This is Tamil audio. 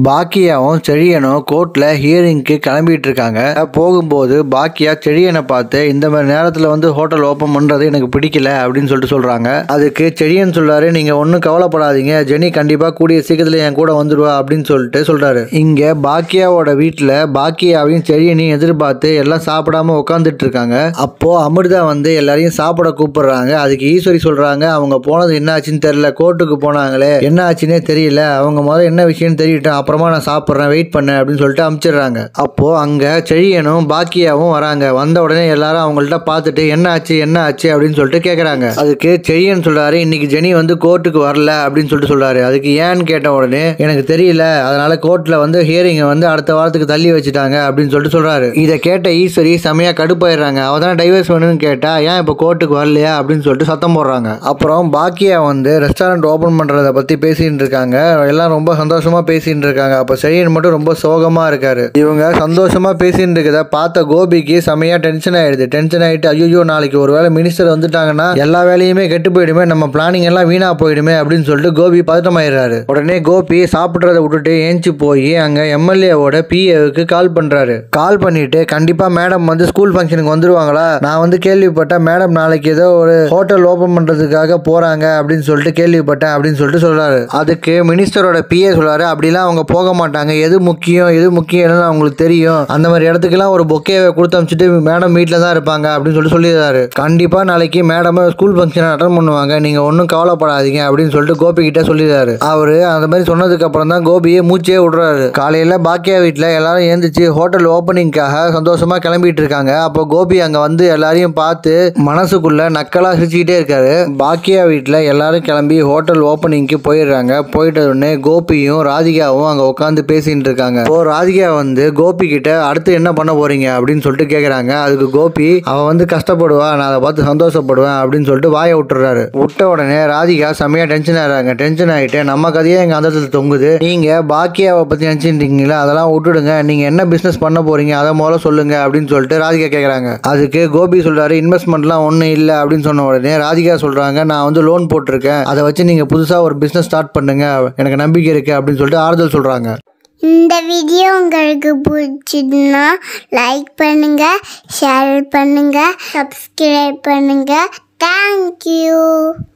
பாக்கியாவும் செழியனும் கோர்ட்ல ஹியரிங்க்கு கிளம்பிட்டு இருக்காங்க போகும்போது பாக்கியா செழியனை பார்த்து இந்த மாதிரி நேரத்துல வந்து ஹோட்டல் ஓபன் பண்றது எனக்கு பிடிக்கல அப்படின்னு சொல்லிட்டு சொல்றாங்க அதுக்கு செழியன் சொல்றாரு நீங்க ஒன்றும் கவலைப்படாதீங்க ஜெனி கண்டிப்பா கூடிய சீக்கிரத்துல என் கூட வந்துடுவா அப்படின்னு சொல்லிட்டு சொல்றாரு இங்க பாக்கியாவோட வீட்டுல பாக்கியாவையும் செழியனையும் எதிர்பார்த்து எல்லாம் சாப்பிடாம உட்காந்துட்டு இருக்காங்க அப்போ அமிர்தா வந்து எல்லாரையும் சாப்பிட கூப்பிடுறாங்க அதுக்கு ஈஸ்வரி சொல்றாங்க அவங்க போனது என்ன ஆச்சுன்னு தெரியல கோர்ட்டுக்கு போனாங்களே என்ன ஆச்சுன்னே தெரியல அவங்க முதல்ல என்ன விஷயம்னு தெரியட்டும் அப்புறமா நான் சாப்பிட்றேன் வெயிட் பண்ண அப்படின்னு சொல்லிட்டு அனுப்பிச்சிடுறாங்க அப்போ அங்க செழியனும் பாக்கியாவும் வராங்க வந்த உடனே எல்லாரும் அவங்கள்ட்ட பார்த்துட்டு என்ன ஆச்சு என்ன ஆச்சு அப்படின்னு சொல்லிட்டு கேட்குறாங்க அதுக்கு செழியன் சொல்றாரு இன்னைக்கு ஜெனி வந்து கோர்ட்டுக்கு வரல அப்படின்னு சொல்லிட்டு சொல்றாரு அதுக்கு ஏன்னு கேட்ட உடனே எனக்கு தெரியல அதனால கோர்ட்ல வந்து ஹியரிங்கை வந்து அடுத்த வாரத்துக்கு தள்ளி வச்சுட்டாங்க அப்படின்னு சொல்லிட்டு சொல்றாரு இதை கேட்ட ஈஸ்வரி செமையா கடுப்பாயிடுறாங்க அவ தான் டைவர்ஸ் வேணும்னு கேட்டா ஏன் இப்போ கோர்ட்டுக்கு வரலையா அப்படின்னு சொல்லிட்டு சத்தம் போடுறாங்க அப்புறம் பாக்கியா வந்து ரெஸ்டாரண்ட் ஓபன் பண்றத பத்தி பேசிட்டு இருக்காங்க எல்லாம் ரொம்ப சந்தோஷமா பேசிட்டு இருக்காங்க அப்ப செழியன் மட்டும் ரொம்ப சோகமா இருக்காரு இவங்க சந்தோஷமா பேசிட்டு இருக்கத பார்த்த கோபிக்கு செமையா டென்ஷன் ஆயிடுது டென்ஷன் ஆயிட்டு ஐயோ நாளைக்கு ஒருவேளை மினிஸ்டர் வந்துட்டாங்கன்னா எல்லா வேலையுமே கெட்டு போயிடுமே நம்ம பிளானிங் எல்லாம் வீணா போயிடுமே அப்படின்னு சொல்லிட்டு கோபி பதட்டமாயிடுறாரு உடனே கோபி சாப்பிட்றத விட்டுட்டு ஏஞ்சி போய் அங்க எம்எல்ஏவோட பிஏவுக்கு கால் பண்றாரு கால் பண்ணிட்டு கண்டிப்பா மேடம் வந்து ஸ்கூல் ஃபங்க்ஷனுக்கு வந்துருவாங்களா நான் வந்து கேள்விப்பட்டேன் மேடம் நாளைக்கு ஏதோ ஒரு ஹோட்டல் ஓபன் பண்றதுக்காக போறாங்க அப்படின்னு சொல்லிட்டு கேள்விப்பட்டேன் அப்படின்னு சொல்லிட்டு சொல்றாரு அதுக்கு மினிஸ்டரோட பிஏ சொல்றாரு அப்படிலாம் அவங்க போக மாட்டாங்க எது முக்கியம் எது முக்கியம்னு அவங்களுக்கு தெரியும் அந்த மாதிரி இடத்துக்குலாம் ஒரு பொக்கேவை கொடுத்து அனுப்பிச்சிட்டு மேடம் வீட்டில் தான் இருப்பாங்க அப்படின்னு சொல்லிட்டு சொல்லிடுறாரு கண்டிப்பா நாளைக்கு மேடம் ஸ்கூல் ஃபங்க்ஷன் அட்டன் பண்ணுவாங்க நீங்க ஒன்றும் கவலைப்படாதீங்க அப்படின்னு சொல்லிட்டு கோபி கிட்ட சொல்லிடுறாரு அவரு அந்த மாதிரி சொன்னதுக்கு அப்புறம் தான் கோபியை மூச்சே விடுறாரு காலையில பாக்கியா வீட்டில் எல்லாரும் எழுந்திரிச்சு ஹோட்டல் ஓப்பனிங்காக சந்தோஷமா கிளம்பிட்டு இருக்காங்க அப்போ கோபி அங்க வந்து எல்லாரையும் பார்த்து மனசுக்குள்ள நக்கலா சிரிச்சுக்கிட்டே இருக்காரு பாக்கியா வீட்டில் எல்லாரும் கிளம்பி ஹோட்டல் ஓப்பனிங்க்கு போயிடுறாங்க போயிட்ட உடனே கோபியும் ராதிகாவும் அங்க உட்காந்து பேசிட்டு இருக்காங்க இப்போ ராதிகா வந்து கோபி கிட்ட அடுத்து என்ன பண்ண போறீங்க அப்படின்னு சொல்லிட்டு கேக்குறாங்க அதுக்கு கோபி அவ வந்து கஷ்டப்படுவா நான் அதை பார்த்து சந்தோஷப்படுவேன் அப்படின்னு சொல்லிட்டு வாயை விட்டுறாரு விட்ட உடனே ராதிகா செம்மையா டென்ஷன் ஆகிறாங்க டென்ஷன் ஆகிட்டு நம்ம கதையே எங்க அந்தத்தில் தொங்குது நீங்க பாக்கியாவை பத்தி நினைச்சிருந்தீங்களா அதெல்லாம் விட்டுடுங்க நீங்க என்ன பிசினஸ் பண்ண போறீங்க அதை முதல்ல சொல்லுங்க அப்படின்னு சொல்லிட்டு ராதிகா கேக்குறாங்க அதுக்கு கோபி சொல்றாரு இன்வெஸ்ட்மெண்ட்லாம் ஒன்றும் இல்லை அப்படின்னு சொன்ன உடனே ராதிகா சொல்றாங்க நான் வந்து லோன் போட்டிருக்கேன் அதை வச்சு நீங்க புதுசா ஒரு பிசினஸ் ஸ்டார்ட் பண்ணுங்க எனக்கு நம்பிக்கை இருக்கு அப்படின்னு சொல்லிட்டு ஆறுதல் சொல்றாங்க இந்த வீடியோ உங்களுக்கு பிடிச்சதுன்னா லைக் பண்ணுங்க ஷேர் பண்ணுங்க சப்ஸ்கிரைப் பண்ணுங்க தேங்க்யூ